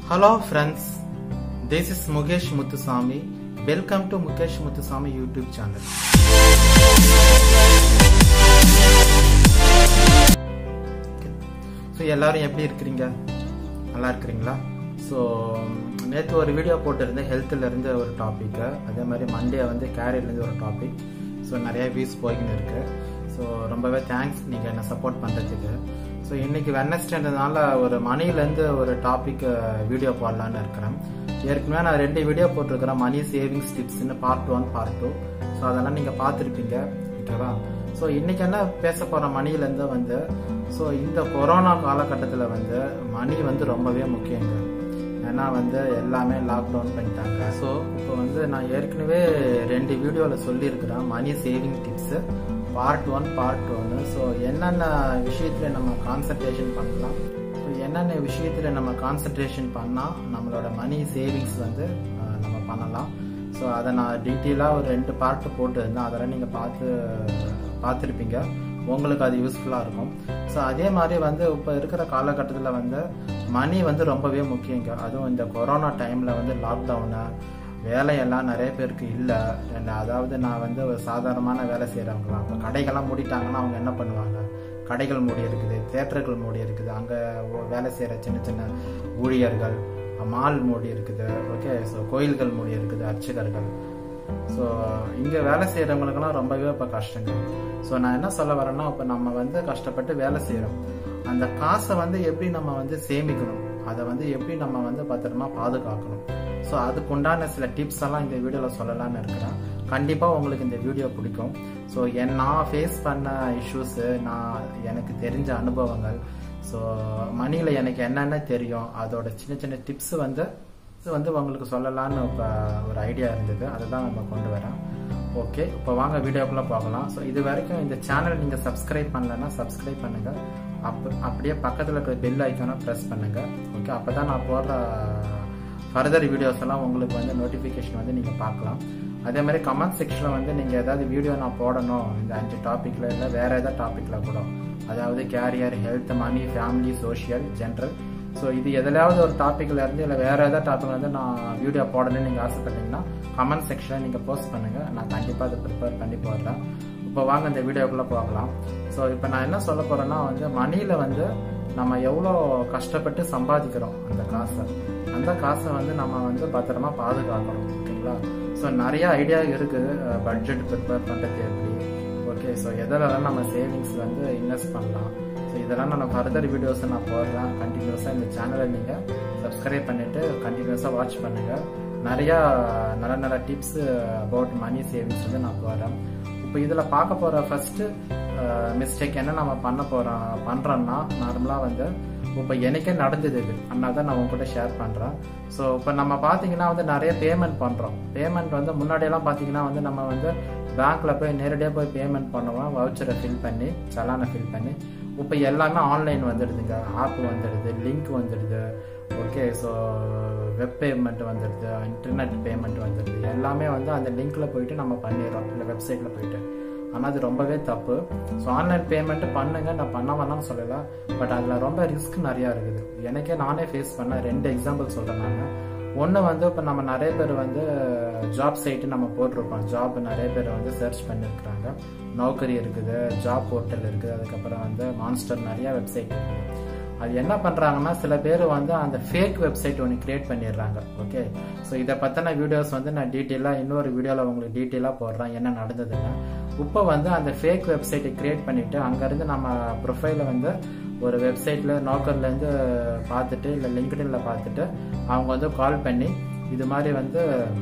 Hello friends, this is Mukesh Muthusamy. Welcome to Mukesh Muthusamy YouTube channel. So எல்லாரும் எப்படி இருக்கிறீங்க நல்லா இருக்கிறீங்களா ஸோ நேற்று ஒரு வீடியோ போட்டிருந்தேன் ஹெல்த்தில் இருந்து ஒரு டாப்பிக்கு அதே மாதிரி மண்டே வந்து கேரியர்லேருந்து ஒரு டாபிக் ஸோ நிறைய வியூஸ் போய்கின்னு இருக்கு ஸோ ரொம்பவே தேங்க்ஸ் நீங்கள் என்ன சப்போர்ட் பண்ணுறதுக்கு ஸோ இன்னைக்கு வெனஸ்டேன்றதுனால ஒரு மணிலேருந்து ஒரு டாபிக் வீடியோ போடலான்னு இருக்கிறேன் ஏற்கனவே நான் ரெண்டு வீடியோ போட்டிருக்கிறேன் மணி சேவிங்ஸ் டிப்ஸ்னு part one part two so அதெல்லாம் நீங்கள் பார்த்துருப்பீங்க ஓகேவா ஸோ இன்னைக்கு என்ன பேச போகிற மணிலேருந்து வந்து ஸோ இந்த கொரோனா காலகட்டத்தில் வந்து மணி வந்து ரொம்பவே முக்கியங்க ஏன்னா வந்து எல்லாமே லாக்டவுன் பண்ணிட்டாங்க ஸோ இப்போ வந்து நான் ஏற்கனவே ரெண்டு வீடியோவில் சொல்லியிருக்கிறேன் money saving tips part one part ஒன்று ஸோ என்னென்ன விஷயத்தில் நம்ம கான்சன்ட்ரேஷன் பண்ணலாம் ஸோ என்னென்ன விஷயத்தில் நம்ம கான்சன்ட்ரேஷன் பண்ணால் நம்மளோட மணி சேவிங்ஸ் வந்து அஹ், நம்ம பண்ணலாம் ஸோ அதை நான் டீட்டெயிலாக ஒரு ரெண்டு பார்ட்டு போட்டுருந்தேன் அதெல்லாம் நீங்கள் பார்த்து பார்த்துருப்பீங்க உங்களுக்கு அது யூஸ்ஃபுல்லாக இருக்கும் ஸோ அதே மாதிரி வந்து இப்போ இருக்கிற காலகட்டத்தில் வந்து மணி வந்து ரொம்பவே முக்கியங்க அதுவும் இந்த கொரோனா டைமில் வந்து லாக்டவுனு வேலையெல்லாம் நிறைய பேருக்கு இல்லை அதாவது நான் வந்து ஒரு சாதாரணமான வேலை செய்கிறவங்களாம் இப்போ கடைகள்லாம் மூடிட்டாங்கன்னா அவங்க என்ன பண்ணுவாங்க கடைகள் மூடி இருக்குது தேட்டர்கள் மூடி இருக்குது அங்கே வேலை செய்கிற சின்ன சின்ன ஊழியர்கள் மால் மூடி இருக்குது ஓகே ஸோ கோயில்கள் மூடி இருக்குது அர்ச்சகர்கள் ஸோ இங்கே வேலை செய்கிறவங்களுக்கெல்லாம் ரொம்பவே இப்போ கஷ்டங்க ஸோ நான் என்ன சொல்ல வரேன்னா இப்போ நம்ம வந்து கஷ்டப்பட்டு வேலை செய்கிறோம் அந்த காசை வந்து எப்படி நம்ம வந்து சேமிக்கணும் அதை வந்து எப்படி நம்ம வந்து பத்திரமா பாதுகாக்கணும் ஸோ அதுக்கு உண்டான சில டிப்ஸ் எல்லாம் இந்த வீடியோவில் சொல்லலாம்னு இருக்கிறேன் கண்டிப்பாக உங்களுக்கு இந்த வீடியோ பிடிக்கும் ஸோ என் நான் ஃபேஸ் பண்ண இஷ்யூஸு நான் எனக்கு தெரிஞ்ச அனுபவங்கள் ஸோ மணியில் எனக்கு என்னென்ன தெரியும் அதோட சின்ன சின்ன டிப்ஸ் வந்து இது வந்து உங்களுக்கு சொல்லலான்னு இப்போ ஒரு ஐடியா இருந்தது அதை தான் நம்ம கொண்டு வரேன் ஓகே இப்போ வாங்க வீடியோக்குள்ளே பார்க்கலாம் ஸோ இது வரைக்கும் இந்த சேனல் நீங்கள் சப்ஸ்கிரைப் பண்ணலைன்னா சப்ஸ்கிரைப் பண்ணுங்கள் அப் அப்படியே பக்கத்தில் இருக்கிற பெல் ஐக்கானை ப்ரெஸ் பண்ணுங்கள் ஓகே அப்போ தான் நான் போடுற ஃபர்தர் வீடியோஸ் எல்லாம் உங்களுக்கு வந்து நோட்டிஃபிகேஷன் வந்து நீங்கள் பார்க்கலாம் அதே மாதிரி கமெண்ட் செக்ஷனில் வந்து நீங்கள் ஏதாவது வீடியோ நான் போடணும் இந்த அஞ்சு டாப்பிக்கில் இல்லை வேறு ஏதாவது டாப்பிக்கில் கூட அதாவது career health money family social general so இது எதுலையாவது ஒரு டாப்பிக்கில் இருந்து இல்லை வேறு ஏதாவது டாபிக்ல இருந்து நான் வீடியோ போடணும்னு நீங்கள் ஆசைப்பட்டீங்கன்னா கமெண்ட் செக்ஷனில் நீங்கள் போஸ்ட் பண்ணுங்கள் நான் கண்டிப்பாக அதை ப்ரிப்பேர் பண்ணி போடுறேன் இப்போ வாங்க இந்த வீடியோக்குள்ளே போகலாம் ஸோ இப்போ நான் என்ன சொல்ல போகிறேன்னா வந்து மணியில் வந்து நம்ம எவ்வளோ கஷ்டப்பட்டு சம்பாதிக்கிறோம் அந்த காசை அந்த காசை வந்து நம்ம வந்து பத்திரமா பாதுகாக்கணும் ஓகேங்களா ஸோ நிறைய ஐடியா இருக்குது பட்ஜெட் ப்ரிப்பேர் பண்ணுறது எப்படி ஓகே ஸோ எதிலெல்லாம் நம்ம சேவிங்ஸ் வந்து இன்வெஸ்ட் பண்ணலாம் ஸோ இதெல்லாம் நான் ஃபர்தர் வீடியோஸை நான் போடுறேன் கண்டினியூஸாக இந்த சேனலை நீங்கள் சப்ஸ்கிரைப் பண்ணிவிட்டு கண்டினியூஸாக வாட்ச் பண்ணுங்கள் நிறையா நல்ல நல்ல டிப்ஸ் அபவுட் மணி சேவிங்ஸ் வந்து நான் போடுறேன் இப்போ இதில் பார்க்க போகிற ஃபஸ்ட்டு மிஸ்டேக் என்ன நம்ம பண்ண போகிறோம் பண்ணுறோன்னா நார்மலாக வந்து இப்போ எனக்கே நடந்தது இது அதனால தான் நான் உங்ககிட்ட ஷேர் பண்ணுறேன் ஸோ இப்போ நம்ம பார்த்தீங்கன்னா வந்து நிறைய பேமெண்ட் பண்ணுறோம் பேமெண்ட் வந்து முன்னாடியெல்லாம் பார்த்தீங்கன்னா வந்து நம்ம வந்து பேங்க்கில் போய் நேரடியாக போய் பேமெண்ட் பண்ணுவோம் வவுச்சரை ஃபில் பண்ணி சலானை ஃபில் பண்ணி இப்போ எல்லாமே ஆன்லைன் வந்துடுதுங்க ஆப் வந்துடுது லிங்க் வந்துடுது ஓகே ஸோ வெப் பேமெண்ட் வந்துடுது இன்டர்நெட் பேமெண்ட் வந்துடுது எல்லாமே வந்து அந்த லிங்க்கில் போயிட்டு நம்ம பண்ணிடுறோம் இல்லை வெப்சைட்டில் போயிட்டு ஆனால் அது ரொம்பவே தப்பு ஸோ ஆன்லைன் பேமெண்ட்டு பண்ணுங்க நான் பண்ண வேணாம்னு சொல்லலை பட் அதில் ரொம்ப ரிஸ்க் நிறையா இருக்குது எனக்கே நானே ஃபேஸ் பண்ண ரெண்டு எக்ஸாம்பிள் சொல்கிறேன் நான் ஒன்று வந்து இப்போ நம்ம நிறைய பேர் வந்து ஜாப் சைட்டு நம்ம போட்டிருப்போம் ஜாப் நிறைய பேர் வந்து சர்ச் பண்ணியிருக்கிறாங்க நௌக்கரி இருக்குது ஜாப் போர்ட்டல் இருக்குது அதுக்கப்புறம் வந்து மான்ஸ்டர் நிறைய வெப்சைட் இருக்குது அது என்ன பண்ணுறாங்கன்னா சில பேர் வந்து அந்த ஃபேக் வெப்சைட் ஒன்று கிரியேட் பண்ணிடுறாங்க ஓகே ஸோ இதை பற்றின வீடியோஸ் வந்து நான் டீட்டெயிலாக இன்னொரு வீடியோவில் உங்களுக்கு டீட்டெயிலாக போடுறேன் என்ன நடந்ததுன்னு இப்போ வந்து அந்த ஃபேக் வெப்சைட்டை கிரியேட் பண்ணிவிட்டு அங்கேருந்து நம்ம ப்ரொஃபைலை வந்து ஒரு வெப்சைட்டில் நோக்கர்லேருந்து பார்த்துட்டு இல்லை லிங்க்டின்ல பார்த்துட்டு அவங்க வந்து கால் பண்ணி இது மாதிரி வந்து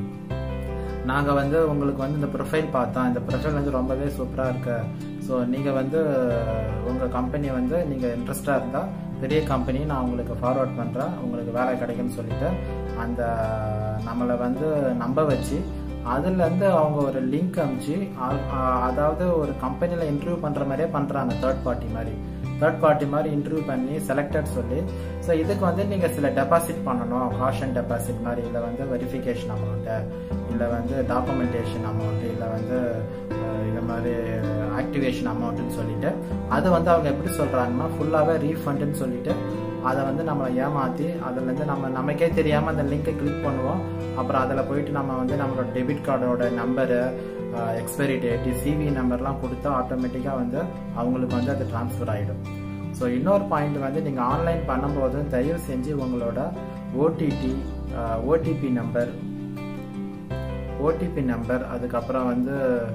நாங்கள் வந்து உங்களுக்கு வந்து இந்த ப்ரொஃபைல் பார்த்தோம் இந்த ப்ரொஃபைல் வந்து ரொம்பவே சூப்பராக இருக்கு ஸோ நீங்கள் வந்து உங்கள் கம்பெனி வந்து நீங்கள் இன்ட்ரெஸ்டாக இருந்தால் பெரிய கம்பெனி நான் உங்களுக்கு ஃபார்வர்ட் பண்ணுறேன் உங்களுக்கு வேலை கிடைக்குன்னு சொல்லிட்டு அந்த நம்மளை வந்து நம்ப வச்சு அதுலேருந்து அவங்க ஒரு லிங்க் அனுப்பிச்சு அதாவது ஒரு கம்பெனியில் இன்டர்வியூ பண்ணுற மாதிரியே பண்ணுறாங்க தேர்ட் பார்ட்டி மாதிரி தேர்ட் பார்ட்டி மாதிரி இன்டர்வியூ பண்ணி செலக்டட் சொல்லி ஸோ இதுக்கு வந்து நீங்கள் சில டெபாசிட் பண்ணணும் காஷன் டெபாசிட் மாதிரி இல்லை வந்து வெரிஃபிகேஷன் அமௌண்ட்டு இல்லை வந்து டாக்குமெண்டேஷன் அமௌண்ட்டு இல்லை வந்து அஹ், இது மாதிரி ஆக்டிவேஷன் அமௌண்ட்டுன்னு சொல்லிட்டு அது வந்து அவங்க எப்படி சொல்கிறாங்கன்னா ஃபுல்லாகவே ரீஃபண்டுன்னு சொல்லிட்டு அதை வந்து நம்மளை ஏமாற்றி அதுலேருந்து நம்ம நமக்கே தெரியாமல் அந்த லிங்கை கிளிக் பண்ணுவோம் அப்புறம் அதில் போயிட்டு நம்ம வந்து நம்மளோட டெபிட் கார்டோட நம்பரு எக்ஸ்பைரி டேட்டு சிவி நம்பர்லாம் கொடுத்தா ஆட்டோமேட்டிக்காக வந்து அவங்களுக்கு வந்து அது ட்ரான்ஸ்ஃபர் ஆகிடும் ஸோ இன்னொரு பாயிண்ட் வந்து நீங்கள் ஆன்லைன் பண்ணும்போது தயவு செஞ்சு உங்களோட OTT OTP number OTP number அதுக்கப்புறம் வந்து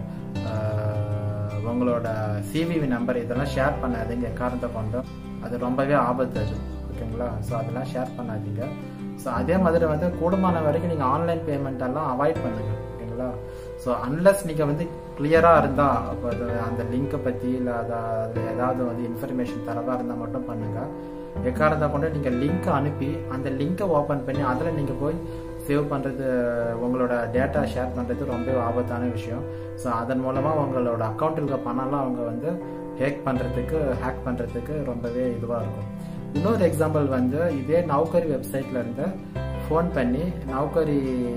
உங்களோட சிவிவி நம்பர் இதெல்லாம் ஷேர் பண்ணாதீங்க எக்காரணத்தை கொண்டும் அது ரொம்பவே ஆபத்து அது ஓகேங்களா ஸோ அதெல்லாம் ஷேர் பண்ணாதீங்க ஸோ அதே மாதிரி வந்து கூடுமான வரைக்கும் நீங்கள் ஆன்லைன் பேமெண்ட் எல்லாம் அவாய்ட் பண்ணுங்க ஓகேங்களா ஸோ அன்லஸ் நீங்கள் வந்து கிளியராக இருந்தால் அப்போ அது அந்த லிங்க்கை பற்றி இல்லை அதை அதில் ஏதாவது வந்து இன்ஃபர்மேஷன் தரதாக இருந்தால் மட்டும் பண்ணுங்கள் எக்காரணத்தை கொண்டு நீங்கள் லிங்க்கை அனுப்பி அந்த லிங்க்கை ஓப்பன் பண்ணி அதில் நீங்கள் போய் சேவ் பண்ணுறது உங்களோட டேட்டா ஷேர் பண்ணுறது ரொம்ப ஆபத்தான விஷயம் ஸோ அதன் மூலமாக உங்களோட அக்கௌண்ட்டில் இருக்க பணம்லாம் அவங்க வந்து ஹேக் பண்ணுறதுக்கு ஹேக் பண்ணுறதுக்கு ரொம்பவே இதுவாக இருக்கும் இன்னொரு எக்ஸாம்பிள் வந்து இதே நௌகரி வெப்சைட்ல இருந்து ஃபோன் பண்ணி நௌகரி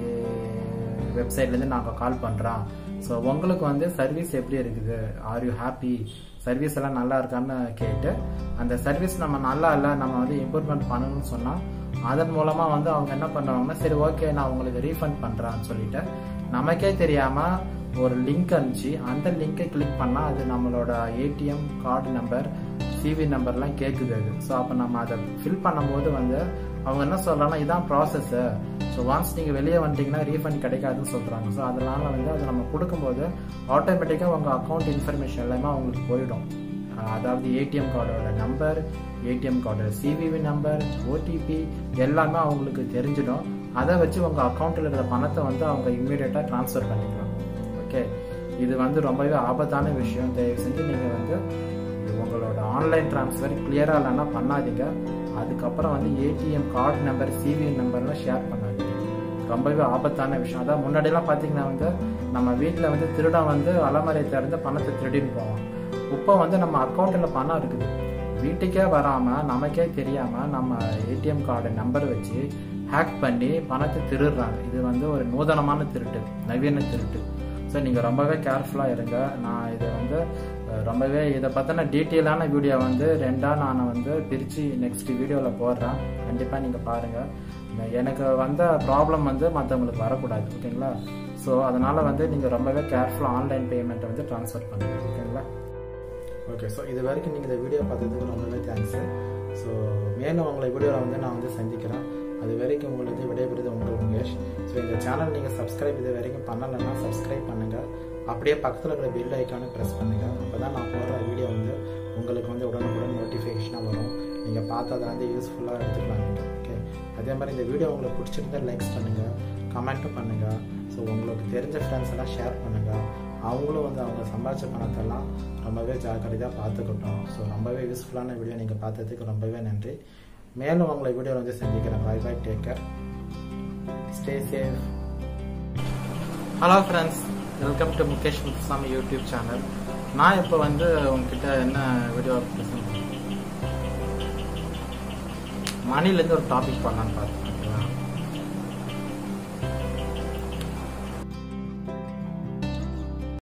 வெப்சைட்லேருந்து நாங்கள் கால் பண்ணுறோம் ஸோ உங்களுக்கு வந்து சர்வீஸ் எப்படி இருக்குது ஆர் யூ ஹாப்பி சர்வீஸ் எல்லாம் நல்லா இருக்கான்னு கேட்டு அந்த சர்வீஸ் நம்ம நல்லா இல்லை நம்ம வந்து இம்ப்ரூவ்மெண்ட் பண்ணணும்னு சொன்னால் அதன் மூலமாக வந்து அவங்க என்ன பண்ணுவாங்கன்னா சரி ஓகே நான் உங்களுக்கு ரீஃபண்ட் பண்ணுறேன்னு சொல்லிட்டு நமக்கே தெரியாமல் ஒரு லிங்க் அனுப்பிச்சு அந்த லிங்கை கிளிக் பண்ணால் அது நம்மளோட ஏடிஎம் கார்டு நம்பர் சிவி நம்பர்லாம் கேட்குது அது ஸோ அப்போ நம்ம அதை ஃபில் பண்ணும்போது வந்து அவங்க என்ன சொல்கிறாங்கன்னா இதான் ப்ராசஸ்ஸு ஸோ ஒன்ஸ் நீங்கள் வெளியே வந்துட்டீங்கன்னா ரீஃபண்ட் கிடைக்காதுன்னு சொல்கிறாங்க ஸோ அதனால் வந்து அதை நம்ம கொடுக்கும்போது ஆட்டோமேட்டிக்காக உங்கள் அக்கௌண்ட் இன்ஃபர்மேஷன் எல்லாமே அவங்களுக்கு போயிடும் அதாவது ஏடிஎம் கார்டோட நம்பர் ஏடிஎம் கார்டோட சிவிவி நம்பர் ஓடிபி எல்லாமே அவங்களுக்கு தெரிஞ்சிடும் அதை வச்சு உங்கள் அக்கௌண்ட்டில் இருக்கிற பணத்தை வந்து அவங்க இம்மீடியட்டாக ட்ரான்ஸ்ஃபர் பண்ணிக்கலாம் ஓகே இது வந்து ரொம்பவே ஆபத்தான விஷயம் தயவு செஞ்சு நீங்கள் வந்து உங்களோட ஆன்லைன் ட்ரான்ஸ்ஃபர் கிளியராக இல்லைன்னா பண்ணாதீங்க அதுக்கப்புறம் வந்து ஏடிஎம் கார்டு நம்பர் சிவி நம்பர்லாம் ஷேர் பண்ணாதீங்க ரொம்பவே ஆபத்தான விஷயம் அதான் முன்னாடிலாம் பார்த்தீங்கன்னா வந்து நம்ம வீட்டில் வந்து திருடன் வந்து அலமறை திறந்து பணத்தை திருடின்னு போவோம் இப்போ வந்து நம்ம அக்கௌண்ட்டில் பணம் இருக்குது வீட்டுக்கே வராமல் நமக்கே தெரியாமல் நம்ம ஏடிஎம் கார்டு நம்பர் வச்சு ஹேக் பண்ணி பணத்தை திருடுறாங்க இது வந்து ஒரு நூதனமான திருட்டு நவீன திருட்டு ஸோ நீங்கள் ரொம்பவே கேர்ஃபுல்லாக இருங்க நான் இதை வந்து ரொம்பவே இதை பற்றின டீட்டெயிலான வீடியோ வந்து ரெண்டாக நான் வந்து பிரித்து நெக்ஸ்ட் வீடியோவில் போடுறேன் கண்டிப்பாக நீங்கள் பாருங்கள் எனக்கு வந்த ப்ராப்ளம் வந்து மற்றவங்களுக்கு வரக்கூடாது ஓகேங்களா ஸோ அதனால் வந்து நீங்கள் ரொம்பவே கேர்ஃபுல்லாக ஆன்லைன் பேமெண்ட்டை வந்து ட்ரான்ஸ்ஃபர் பண்ணுங்கள் ஓகேங்களா ஓகே ஸோ இது வரைக்கும் நீங்கள் இந்த வீடியோ பார்த்ததுக்கு ரொம்பவே தேங்க்ஸு ஸோ மேலும் உங்களை வீடியோவில் வந்து நான் வந்து சந்திக்கிறேன் அது வரைக்கும் உங்களுக்கு விடைபெறுது உங்கள் முகேஷ் ஸோ இந்த சேனல் நீங்கள் சப்ஸ்கிரைப் இது வரைக்கும் பண்ணலைன்னா சப்ஸ்கிரைப் பண்ணுங்கள் அப்படியே பக்கத்தில் இருக்கிற பெல் ஐக்கானு ப்ரெஸ் பண்ணுங்கள் அப்போ தான் நான் போடுற வீடியோ வந்து உங்களுக்கு வந்து உடனுக்குடன் நோட்டிஃபிகேஷனாக வரும் நீங்கள் பார்த்து அதை வந்து யூஸ்ஃபுல்லாக எடுத்துக்கலாம் நீங்கள் ஓகே அதே மாதிரி இந்த வீடியோ உங்களுக்கு பிடிச்சிருந்தா லைக்ஸ் பண்ணுங்கள் கமெண்ட்டும் பண்ணுங்கள் ஸோ உங்களுக்கு தெரிஞ்ச ஃப்ரெண்ட்ஸ் எல்லாம் ஷேர் பண்ணுங்கள் அவங்களும் வந்து அவங்க சம்பாதிச்ச பணத்தெல்லாம் ரொம்பவே ஜாக்கிரதையாக பார்த்துக்கிட்டோம் ஸோ ரொம்பவே யூஸ்ஃபுல்லான வீடியோ நீங்கள் பார்த்ததுக்கு ரொம்பவே நன்றி மேலும் உங்களை வீடியோவில் வந்து சந்திக்கிறேன் bye bye take care stay safe hello friends welcome to Mukesh Muthusamy YouTube channel நான் இப்போ வந்து உங்ககிட்ட என்ன வீடியோ ப்ரெசென்ட் மணிலேருந்து ஒரு டாபிக் பண்ணலான்னு பார்த்தேன்